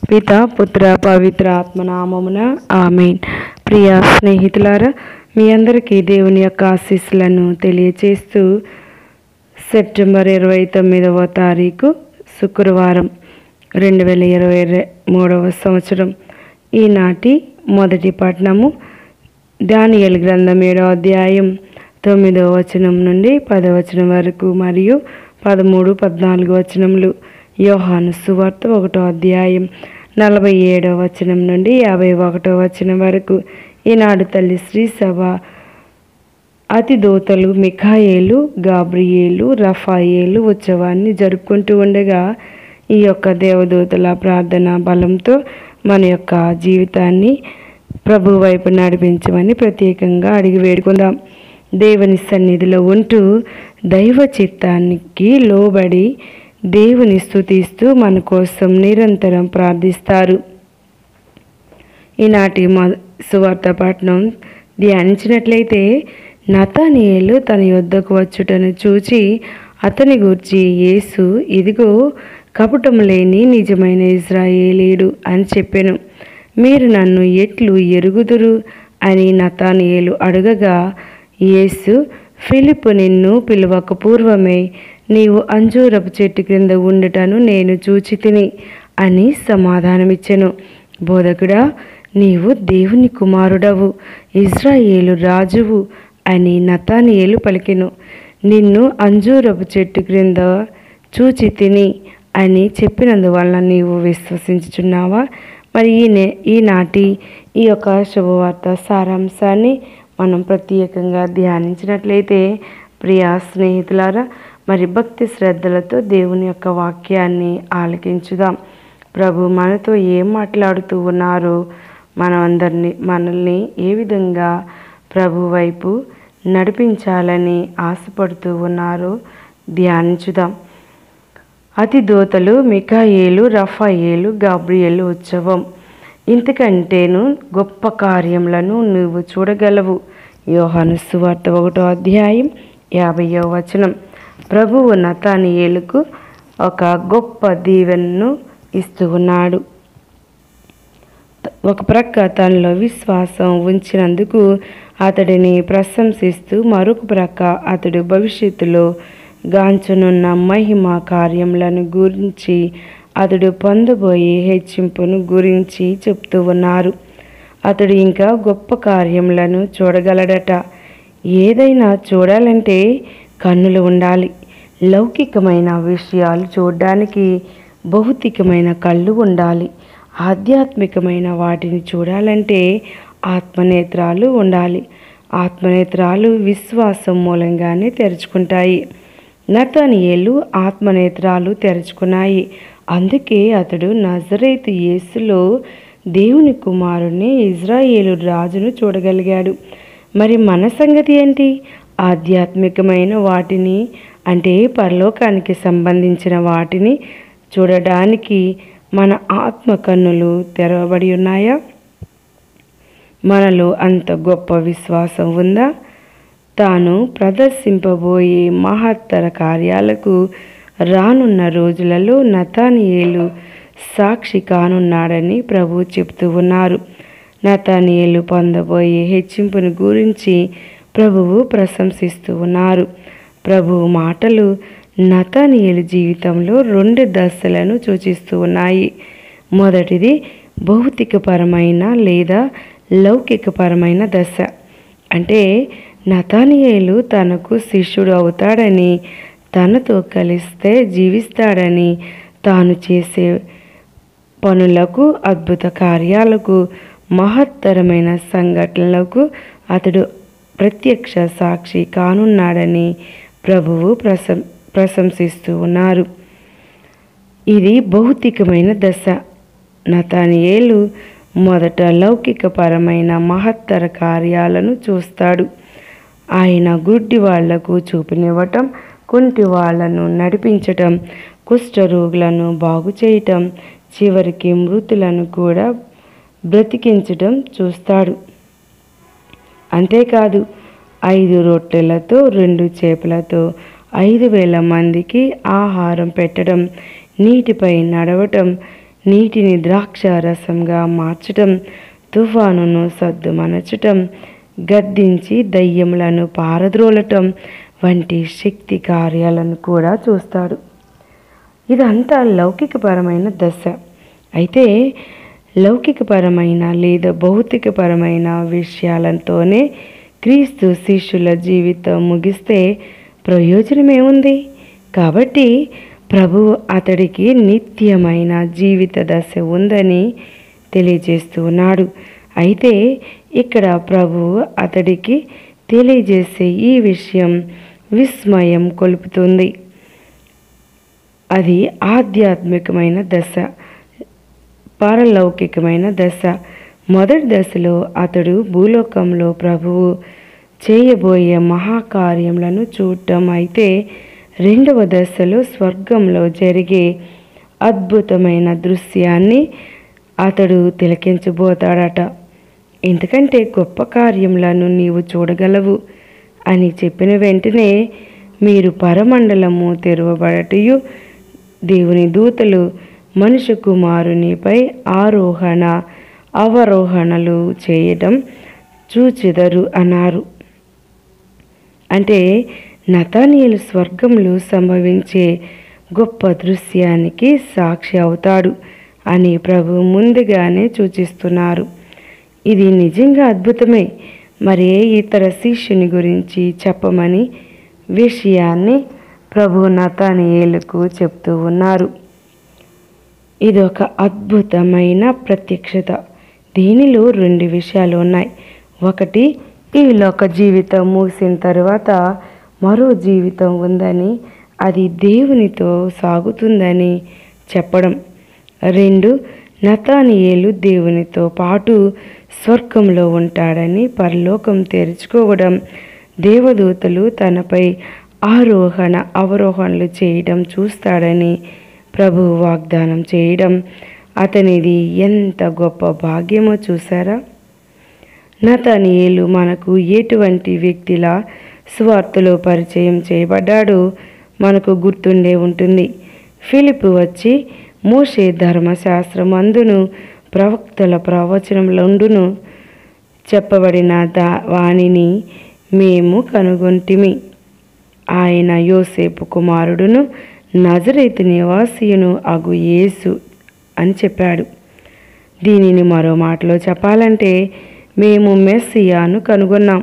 పిత పుత్ర పవిత్ర ఆత్మనామమున ఆమెన్ ప్రియ స్నేహితులారా మీ అందరికీ దేవుని యొక్క ఆశీస్సులను తెలియచేస్తూ సెప్టెంబర్ ఇరవై తొమ్మిదవ తారీఖు శుక్రవారం రెండు వేల ఇరవై మూడవ సంవత్సరం ఈనాటి మొదటి పట్టణము దానియల్ గ్రంథం ఏడవ అధ్యాయం తొమ్మిదవ వచనం నుండి పదవ వచనం వరకు మరియు పదమూడు పద్నాలుగు వచనములు యోహాను సువార్త ఒకటో అధ్యాయం నలభై ఏడవ వచనం నుండి యాభై ఒకటో వచనం వరకు ఈనాడు తల్లి శ్రీ సభ అతి దూతలు మిఖాయేలు గాబ్రియేలు రఫాయేలు ఉత్సవాన్ని జరుపుకుంటూ ఉండగా ఈ యొక్క దేవదూతల ప్రార్థన బలంతో మన యొక్క జీవితాన్ని ప్రభు వైపు నడిపించమని ప్రత్యేకంగా అడిగి వేడుకుందాం దేవుని సన్నిధిలో ఉంటూ దైవ చిత్తానికి లోబడి దేవుని స్తుతిస్తూ మన కోసం నిరంతరం ప్రార్థిస్తారు ఈనాటి మొ సువార్త పట్టణం ధ్యానించినట్లయితే నతానియేలు తన యొద్దకు వచ్చుటను చూచి అతని గూర్చి యేసు ఇదిగో కపటం లేని నిజమైన ఇజ్రాయేలీడు అని చెప్పెను మీరు నన్ను ఎట్లు ఎరుగుదురు అని నతానియేలు అడగగా యేసు ఫిలిప్ నిన్ను పిలువక పూర్వమే నీవు అంజూరపు చెట్టు క్రింద ఉండుటను నేను చూచి తిని అని సమాధానమిచ్చెను బోధకుడా నీవు దేవుని కుమారుడవు ఇజ్రాయేలు రాజువు అని నతానియేలు పలికెను నిన్ను అంజూరపు చెట్టు క్రింద చూచి తిని అని చెప్పినందువలన నీవు విశ్వసించుచున్నావా మరి ఈ నే ఈనాటి ఈ యొక్క శుభవార్త సారాంశాన్ని మనం ప్రత్యేకంగా ధ్యానించినట్లయితే ప్రియా స్నేహితులారా మరి భక్తి శ్రద్ధలతో దేవుని యొక్క వాక్యాన్ని ఆలకించుదాం ప్రభు మనతో ఏం మాట్లాడుతూ ఉన్నారో మనం అందరినీ మనల్ని ఏ విధంగా ప్రభు వైపు నడిపించాలని ఆశపడుతూ ఉన్నారో ధ్యానించుదాం అతి దోతలు మికాయేలు రఫాయేలు గాబ్రియేలు ఉత్సవం ఇంతకంటేను గొప్ప కార్యములను నువ్వు చూడగలవు యోహాను సువార్త ఒకటో అధ్యాయం యాభైవ వచనం ప్రభువు నతానియేలుకు ఒక గొప్ప దీవెనను ఇస్తూ ఉన్నాడు ఒక ప్రక్క తనలో విశ్వాసం ఉంచినందుకు అతడిని ప్రశంసిస్తూ మరొక ప్రక్క అతడు భవిష్యత్తులో గాంచనున్న మహిమ కార్యములను గురించి అతడు పొందబోయే హెచ్చింపును గురించి చెప్తూ ఉన్నారు అతడు ఇంకా గొప్ప కార్యములను చూడగలడట ఏదైనా చూడాలంటే కన్నులు ఉండాలి లౌకికమైన విషయాలు చూడడానికి భౌతికమైన కళ్ళు ఉండాలి ఆధ్యాత్మికమైన వాటిని చూడాలంటే ఆత్మనేత్రాలు ఉండాలి ఆత్మనేత్రాలు విశ్వాసం మూలంగానే తెరుచుకుంటాయి నతనియేలు ఆత్మనేత్రాలు తెరుచుకున్నాయి అందుకే అతడు నజరేతు యేసులో దేవుని కుమారుని ఇజ్రాయేలు రాజును చూడగలిగాడు మరి మన సంగతి ఏంటి ఆధ్యాత్మికమైన వాటిని అంటే పరలోకానికి సంబంధించిన వాటిని చూడడానికి మన ఆత్మ కన్నులు తెరవబడి ఉన్నాయా మనలో అంత గొప్ప విశ్వాసం ఉందా తాను ప్రదర్శింపబోయే మహత్తర కార్యాలకు రానున్న రోజులలో నతానియేలు సాక్షి కానున్నాడని ప్రభు చెప్తూ ఉన్నారు నతానియేలు పొందబోయే హెచ్చింపును గురించి ప్రభువు ప్రశంసిస్తూ ఉన్నారు ప్రభువు మాటలు నతానియేలు జీవితంలో రెండు దశలను సూచిస్తూ ఉన్నాయి మొదటిది భౌతికపరమైన లేదా లౌకికపరమైన దశ అంటే నతానియేలు తనకు శిష్యుడు అవుతాడని తనతో కలిస్తే జీవిస్తాడని తాను చేసే పనులకు అద్భుత కార్యాలకు మహత్తరమైన సంఘటనలకు అతడు ప్రత్యక్ష సాక్షి కానున్నాడని ప్రభువు ప్రశం ప్రశంసిస్తూ ఉన్నారు ఇది భౌతికమైన దశ నతానియేలు మొదట లౌకికపరమైన మహత్తర కార్యాలను చూస్తాడు ఆయన గుడ్డి వాళ్లకు చూపునివ్వటం కుంటి వాళ్లను నడిపించటం కుష్ఠరోగులను బాగు చేయటం చివరికి మృతులను కూడా బ్రతికించటం చూస్తాడు అంతేకాదు ఐదు రొట్టెలతో రెండు చేపలతో ఐదు వేల మందికి ఆహారం పెట్టడం నీటిపై నడవటం నీటిని ద్రాక్ష రసంగా మార్చటం తుఫానును సద్దుమనచటం గద్దించి దయ్యములను పారద్రోలటం వంటి శక్తి కార్యాలను కూడా చూస్తాడు ఇదంతా లౌకికపరమైన దశ అయితే లౌకికపరమైన లేదా భౌతికపరమైన విషయాలతోనే క్రీస్తు శిష్యుల జీవితం ముగిస్తే ప్రయోజనమేముంది కాబట్టి ప్రభువు అతడికి నిత్యమైన జీవిత దశ ఉందని తెలియజేస్తూ ఉన్నాడు అయితే ఇక్కడ ప్రభువు అతడికి తెలియజేసే ఈ విషయం విస్మయం కొలుపుతుంది అది ఆధ్యాత్మికమైన దశ పారలౌకికమైన దశ మొదటి దశలో అతడు భూలోకంలో ప్రభువు చేయబోయే మహాకార్యములను చూడటం అయితే రెండవ దశలో స్వర్గంలో జరిగే అద్భుతమైన దృశ్యాన్ని అతడు తిలకించబోతాడట ఎందుకంటే గొప్ప కార్యములను నీవు చూడగలవు అని చెప్పిన వెంటనే మీరు పరమండలము తెరవబడటయు దేవుని దూతలు మనుష్య కుమారునిపై ఆరోహణ అవరోహణలు చేయటం చూచెదరు అన్నారు అంటే నతానీయులు స్వర్గంలో సంభవించే గొప్ప దృశ్యానికి సాక్షి అవుతాడు అని ప్రభు ముందుగానే సూచిస్తున్నారు ఇది నిజంగా అద్భుతమే మరి ఏ ఇతర శిష్యుని గురించి చెప్పమని విషయాన్ని ప్రభు నతానియేలుకు చెప్తూ ఉన్నారు ఇది ఒక అద్భుతమైన ప్రత్యక్షత దీనిలో రెండు విషయాలు ఉన్నాయి ఒకటి ఈ లోక జీవితం ముగిసిన తర్వాత మరో జీవితం ఉందని అది దేవునితో సాగుతుందని చెప్పడం రెండు నతానియేలు దేవునితో పాటు స్వర్గంలో ఉంటాడని పరలోకం తెరుచుకోవడం దేవదూతలు తనపై ఆరోహణ అవరోహణలు చేయడం చూస్తాడని ప్రభు వాగ్దానం చేయడం అతనిది ఎంత గొప్ప భాగ్యమో చూసారా నతనీయులు మనకు ఎటువంటి వ్యక్తిలా స్వార్థలో పరిచయం చేయబడ్డాడో మనకు గుర్తుండే ఉంటుంది ఫిలిప్ వచ్చి మోషే ధర్మశాస్త్రం అందును ప్రవక్తల ప్రవచనంలోండును చెప్పబడిన దా వాణిని మేము కనుగొంటిమి ఆయన యోసేపు కుమారుడును నజరైతు నివాసియును అగు యేసు అని చెప్పాడు దీనిని మరో మాటలో చెప్పాలంటే మేము మెస్సియాను కనుగొన్నాం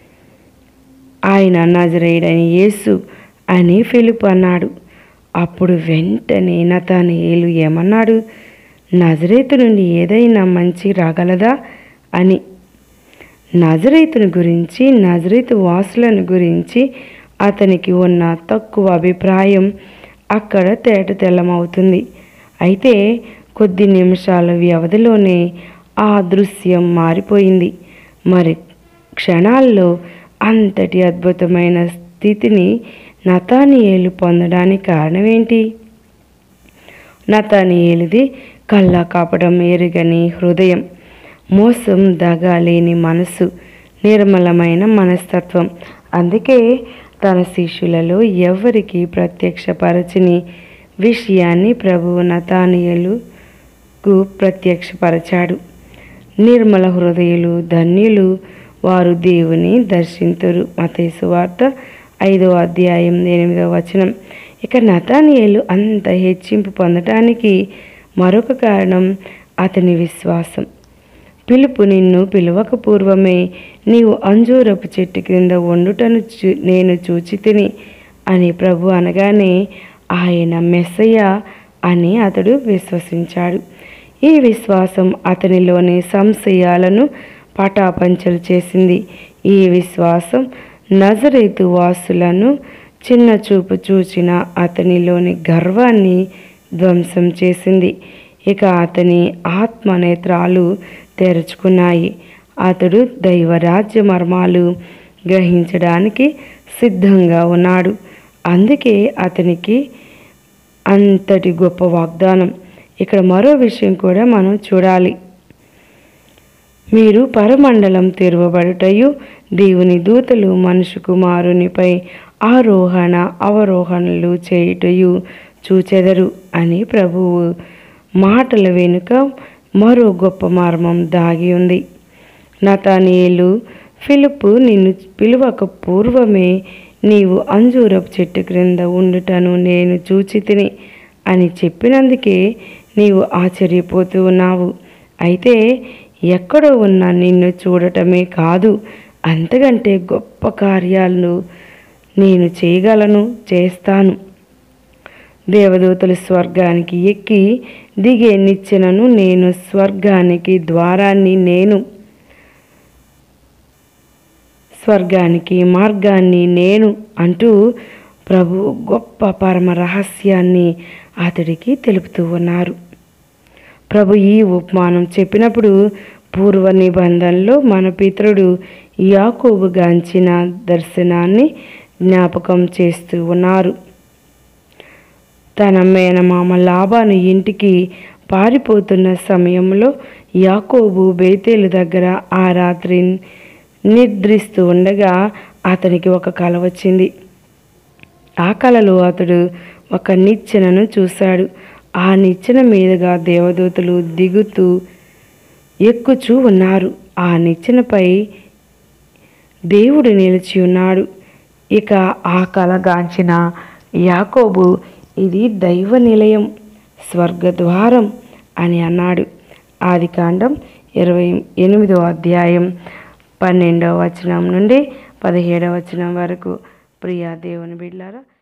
ఆయన నజరేయుడని యేసు అని ఫిలిప్ అన్నాడు అప్పుడు వెంటనే నతానియేలు ఏమన్నాడు నజరేతు నుండి ఏదైనా మంచి రాగలదా అని నజరేతుని గురించి నజరేతు వాసులను గురించి అతనికి ఉన్న తక్కువ అభిప్రాయం అక్కడ తేట తెల్లమవుతుంది అయితే కొద్ది నిమిషాల వ్యవధిలోనే ఆ దృశ్యం మారిపోయింది మరి క్షణాల్లో అంతటి అద్భుతమైన స్థితిని నతానియేలు పొందడానికి కారణం ఏంటి నతానియేలుది కళ్ళ కాపడం ఎరుగని హృదయం మోసం దగ లేని మనసు నిర్మలమైన మనస్తత్వం అందుకే తన శిష్యులలో ఎవరికి ప్రత్యక్షపరచని విషయాన్ని ప్రభువు నతానియలుకు ప్రత్యక్షపరచాడు నిర్మల హృదయులు ధన్యులు వారు దేవుని దర్శింతురు మతేసు వార్త ఐదవ అధ్యాయం ఎనిమిదవ వచనం ఇక నతానియలు అంత హెచ్చింపు పొందటానికి మరొక కారణం అతని విశ్వాసం పిలుపు నిన్ను పిలవక పూర్వమే నీవు అంజూరపు చెట్టు క్రింద వండుటను చూ నేను చూచి తిని అని ప్రభు అనగానే ఆయన మెస్సయ్య అని అతడు విశ్వసించాడు ఈ విశ్వాసం అతనిలోని సంశయాలను పటాపంచలు చేసింది ఈ విశ్వాసం నజరేతు వాసులను చిన్న చూపు చూచిన అతనిలోని గర్వాన్ని ధ్వంసం చేసింది ఇక అతని ఆత్మనేత్రాలు తెరుచుకున్నాయి అతడు దైవరాజ్య మర్మాలు గ్రహించడానికి సిద్ధంగా ఉన్నాడు అందుకే అతనికి అంతటి గొప్ప వాగ్దానం ఇక్కడ మరో విషయం కూడా మనం చూడాలి మీరు పరమండలం తెరవబడుటయు దేవుని దూతలు మనుషు కుమారునిపై ఆరోహణ అవరోహణలు చేయుటయు చూచెదరు అని ప్రభువు మాటల వెనుక మరో గొప్ప మర్మం దాగి ఉంది నతానియేలు ఫిలిప్పు నిన్ను పిలువక పూర్వమే నీవు అంజూరపు చెట్టు క్రింద ఉండుటను నేను చూచి తిని అని చెప్పినందుకే నీవు ఆశ్చర్యపోతూ ఉన్నావు అయితే ఎక్కడో ఉన్న నిన్ను చూడటమే కాదు అంతకంటే గొప్ప కార్యాలను నేను చేయగలను చేస్తాను దేవదూతలు స్వర్గానికి ఎక్కి దిగే నిచ్చెనను నేను స్వర్గానికి ద్వారాన్ని నేను స్వర్గానికి మార్గాన్ని నేను అంటూ ప్రభు గొప్ప పరమ రహస్యాన్ని అతడికి తెలుపుతూ ఉన్నారు ప్రభు ఈ ఉపమానం చెప్పినప్పుడు పూర్వ నిబంధనలో మన పితరుడు యాకోబు గాంచిన దర్శనాన్ని జ్ఞాపకం చేస్తూ ఉన్నారు తన మేనమామ లాభాను ఇంటికి పారిపోతున్న సమయంలో యాకోబు బేతేలు దగ్గర ఆ రాత్రి నిద్రిస్తూ ఉండగా అతనికి ఒక కల వచ్చింది ఆ కలలో అతడు ఒక నిచ్చెనను చూశాడు ఆ నిచ్చెన మీదుగా దేవదూతలు దిగుతూ ఎక్కుచూ ఉన్నారు ఆ నిచ్చెనపై దేవుడు నిలిచి ఉన్నాడు ఇక ఆ కలగాంచిన యాకోబు ఇది దైవ నిలయం స్వర్గద్వారం అని అన్నాడు ఆది కాండం ఇరవై ఎనిమిదో అధ్యాయం పన్నెండవ వచనం నుండి పదిహేడవ వచనం వరకు ప్రియా దేవుని బిడ్లారా